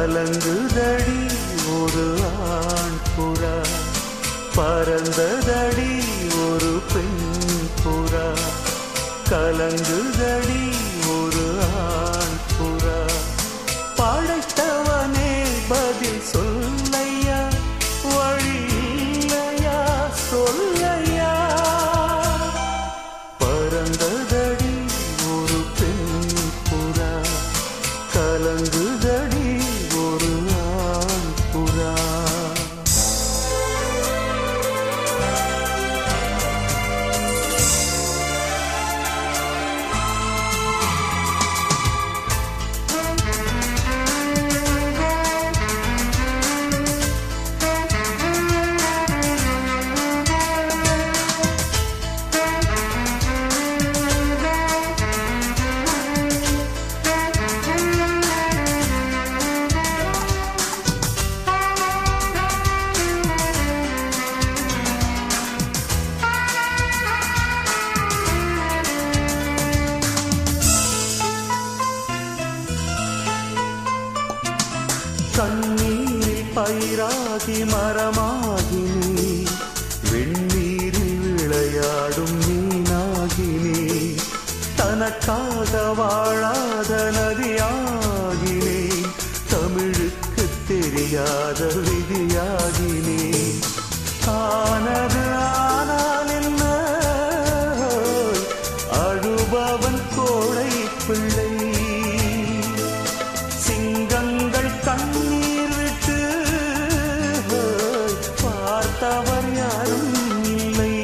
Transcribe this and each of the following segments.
கலங்குதடி ஒரு ஆண் புறா பறந்ததடி ஒரு பெண் புறா கலங்குதடி ஒரு ஆண் புறா படைத்தவனே பதில் சொல்லையா வழி இல்லையா சொல்லையா பறந்ததடி ஒரு பெண் புறா கலங்குதடி ஒரு ஆண் புறா கண்ணீரில் பயிராகி மரமாகி நீ வெண்ணீரில் விளையாடும் மீனாகி நீ தனக்காக வாழாத நதியாகி நீ தமிழுக்கு தெரியாத விதியாகி நீ ஆனது ஆனால் என்ன அழுபவன் கோழை பிள்ளை சிங்கங்கள் கண்ணீர் விட்டு பார்த்தவர் யாரும் இல்லை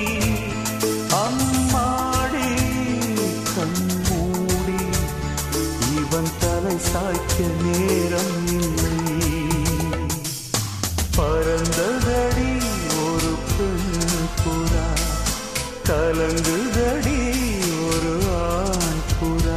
அம்மாடி கண்மூடி இவன் தலை சாய்க்க நேரம் இல்லை பறந்ததடி ஒரு பெண் புறா கலங்குதடி ஒரு ஆண் புறா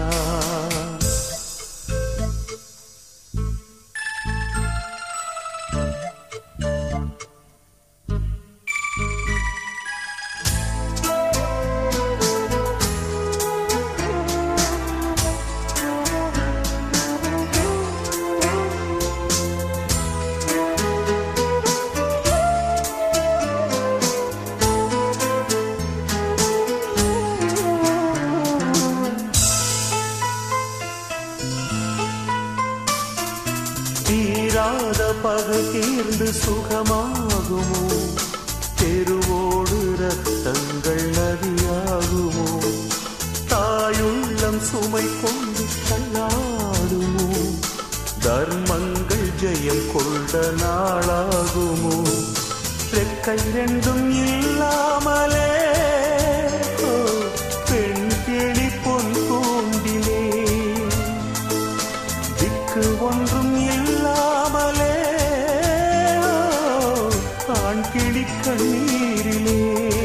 தீராத பகை தீர்ந்து சுகமாகுமோ தெருவோடு ரத்தங்கள் நதியாகுமோ தாயுள்ளம் சுமை கொண்டு தள்ளாடுமோ தர்மங்கள் ஜெயம் கொண்ட நாளாகுமோ ரெக்கை ரெண்டும் இல்லாமலே ஓ, பெண் கிளி பொன் கூண்டிலே திக்கு ஒன்றும் இல்லாமலே ஆண் கிளி கண்ணீரிலே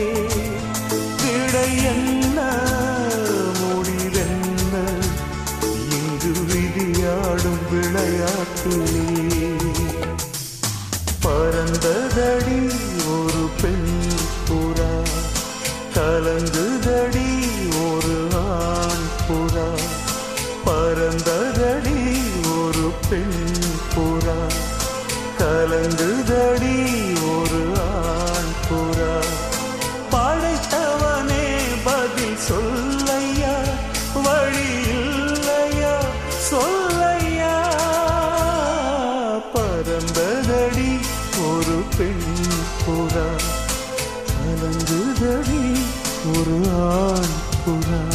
விடை என்ன முடிவென்ன இங்கு விதியாடும் விளையாட்டிலே பறந்ததடி ஒரு பெண் புறா கலங்குதடி ஒரு ஆண் புறா பறந்ததடி ஒரு பெண் புறா கலங்குதடி ஒரு ஆண் புறா படைத்தவனே பதில் சொல்லையா வழி இல்லையா சொல்லையா பறந்ததடி ஒரு பெண் புறா கலங்குதடி ஒரு ஆண் புறா